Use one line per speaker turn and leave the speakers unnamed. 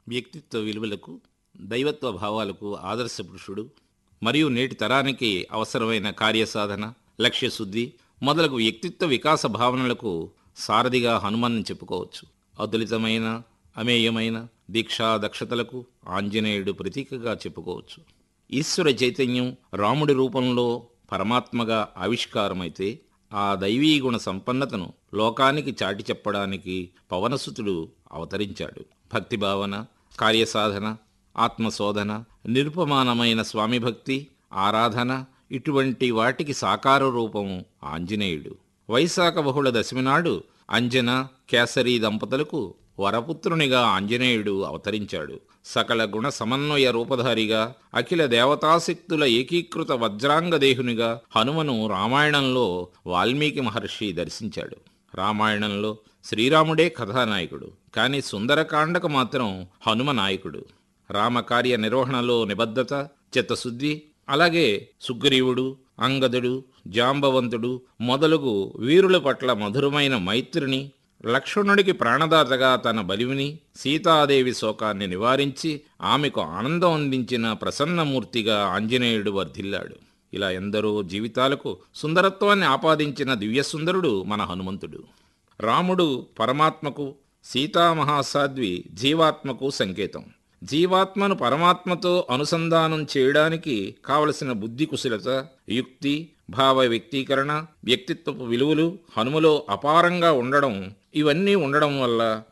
వ్యక్తిత్వ విలువలకు దైవత్వ భావాలకు ఆదర్శ పురుషుడు మరియు నేటి తరానికి అవసరమైన కార్యసాధన లక్ష్యశుద్ధి మొదలగు వ్యక్తిత్వ వికాస భావనలకు సారథిగా హనుమన్ని చెప్పుకోవచ్చు అతులితమైన అమేయమైన దీక్షా దక్షతలకు ఆంజనేయుడు ప్రతీకగా చెప్పుకోవచ్చు ఈశ్వర చైతన్యం రాముడి రూపంలో పరమాత్మగా ఆవిష్కారమైతే ఆ దైవీ గుణ సంపన్నతను లోకానికి చాటి చెప్పడానికి పవనసుతుడు అవతరించాడు భక్తి భావన కార్యసాధన ఆత్మశోధన నిరుపమానమైన స్వామి భక్తి ఆరాధన ఇటువంటి వాటికి సాకార రూపం ఆంజనేయుడు వైశాఖ బహుళ దశమి నాడు అంజన కేసరి దంపతులకు వరపుత్రునిగా ఆంజనేయుడు అవతరించాడు సకల గుణ సమన్వయ రూపధారిగా అఖిల దేవతాశక్తుల ఏకీకృత వజ్రాంగదేహునిగా హనుమను రామాయణంలో వాల్మీకి మహర్షి దర్శించాడు రామాయణంలో శ్రీరాముడే కథానాయకుడు కానీ సుందరకాండకు మాత్రం హనుమ నాయకుడు రామకార్య నిర్వహణలో నిబద్ధత చిత్తశుద్ధి అలాగే సుగ్రీవుడు అంగదుడు జాంబవంతుడు మొదలగు వీరుల పట్ల మధురమైన మైత్రిని లక్ష్మణుడికి ప్రాణదాతగా తన బలివిని సీతాదేవి శోకాన్ని నివారించి ఆమెకు ఆనందం అందించిన ప్రసన్నమూర్తిగా ఆంజనేయుడు వర్ధిల్లాడు ఇలా ఎందరో జీవితాలకు సుందరత్వాన్ని ఆపాదించిన దివ్యసుందరుడు మన హనుమంతుడు రాముడు పరమాత్మకు సీతామహాసాధ్వి జీవాత్మకు సంకేతం జీవాత్మను పరమాత్మతో అనుసంధానం చేయడానికి కావలసిన బుద్ధి కుశలత యుక్తి భావ వ్యక్తీకరణ వ్యక్తిత్వపు విలువలు హనుమలో అపారంగా ఉండడం ఇవన్నీ ఉండడం వల్ల